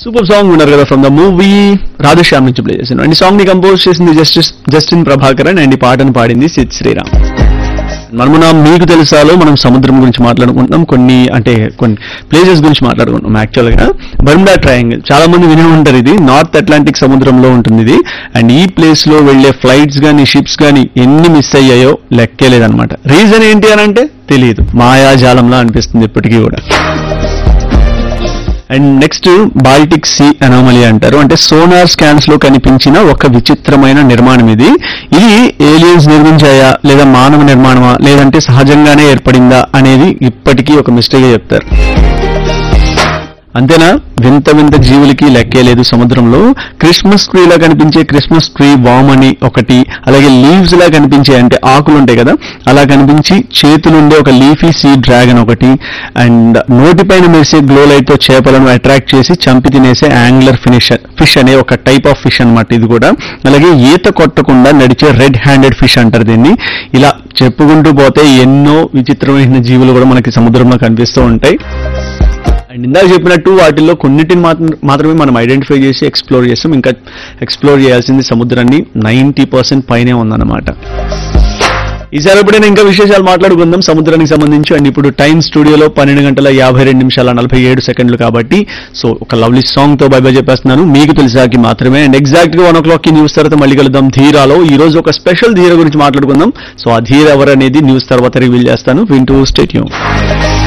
super song ఉన్నారు కదా from the movie Radhe Shyam నుంచి ప్లే చేశాను అండ్ ఈ సాంగ్ ని కంపోజ్ చేసింది జస్టిస్ జస్టిన్ ప్రభాకరన్ అండ్ ఈ పాటను పాడింది సిద్ శ్రీరామ్ మనమున మీకు తెలుసాలో మనం సముద్రం గురించి మాట్లాడుకుంటున్నాం కొన్ని అంటే కొన్ని ప్లేసెస్ గురించి మాట్లాడుకుంటున్నాం యాక్చువల్ గా బర్ముడా ట్రయాంగిల్ చాలా మంది వినే ఉంటారు ఇది నార్త్ అట్లాంటిక్ సముద్రంలో ఉంటుంది ఇది అండ్ ఈ ప్లేస్ లో వెళ్లే ఫ్లైట్స్ గానీ షిప్స్ గానీ ఎన్ని మిస్ అయ్యాయో లెక్కే లేదనమాట రీజన్ ఏంటి అని అంటే తెలియదు మాయాజాలంలా అనిపిస్తుంది ఇప్పటికీ కూడా and next Baltic sea anomaly అంటారు అంటే సోనార్ స్కాన్స్ లో కనిపించిన ఒక విచిత్రమైన నిర్మాణం ఇది ఇది ఏలియన్స్ నిర్మించాయా లేదా మానవ నిర్మాణమా లేదంటే సహజంగానే ఏర్పడిందా అనేది ఇప్పటికీ ఒక మిస్టేక్ చెప్తారు అంతేనా వింత వింత జీవులకి లెక్కే లేదు సముద్రంలో క్రిస్మస్ ట్రీలా కనిపించే క్రిస్మస్ ట్రీ వామ్ అని ఒకటి అలాగే లీవ్స్ లా కనిపించే అంటే ఆకులు ఉంటాయి కదా అలా కనిపించి చేతులుండే ఒక లీఫీ సీ డ్రాగన్ ఒకటి అండ్ నోటిపైన మెరిసే గ్లో లైట్ తో చేపలను అట్రాక్ట్ చేసి చంపి తినేసే యాంగ్లర్ ఫినిష్ ఫిష్ అనే ఒక టైప్ ఆఫ్ ఫిష్ అన్నమాట ఇది కూడా అలాగే ఈత కొట్టకుండా నడిచే రెడ్ హ్యాండెడ్ ఫిష్ అంటారు దీన్ని ఇలా చెప్పుకుంటూ పోతే ఎన్నో విచిత్రమైన జీవులు కూడా మనకి సముద్రంలో కనిపిస్తూ ఉంటాయి అండ్ ఇందాక చెప్పినట్టు వాటిల్లో కొన్నిటిని మాత్రం మాత్రమే మనం ఐడెంటిఫై చేసి ఎక్స్ప్లోర్ చేస్తాం ఇంకా ఎక్స్ప్లోర్ చేయాల్సింది సముద్రాన్ని నైంటీ పర్సెంట్ పైనే ఉందన్నమాట ఈసారి ఎప్పుడైనా ఇంకా విశేషాలు మాట్లాడుకుందాం సముద్రానికి సంబంధించి అండ్ ఇప్పుడు టైం స్టూడియోలో పన్నెండు గంటల యాభై రెండు నిమిషాల నలభై ఏడు సెకండ్లు కాబట్టి సో ఒక లవ్లీ సాంగ్ తో బై బై చెప్పేస్తున్నాను మీకు తెలిసాకి మాత్రమే అండ్ ఎగ్జాక్ట్ గా వన్ ఓ క్లాక్ కి న్యూస్ తర్వాత మళ్ళీ కలుద్దాం ధీరాలో ఈ రోజు ఒక స్పెషల్ ధీర గురించి మాట్లాడుకుందాం సో ఆ ధీర ఎవరు అనేది న్యూస్ తర్వాత రివీల్ చేస్తాను వింటూ స్టేట్యూమ్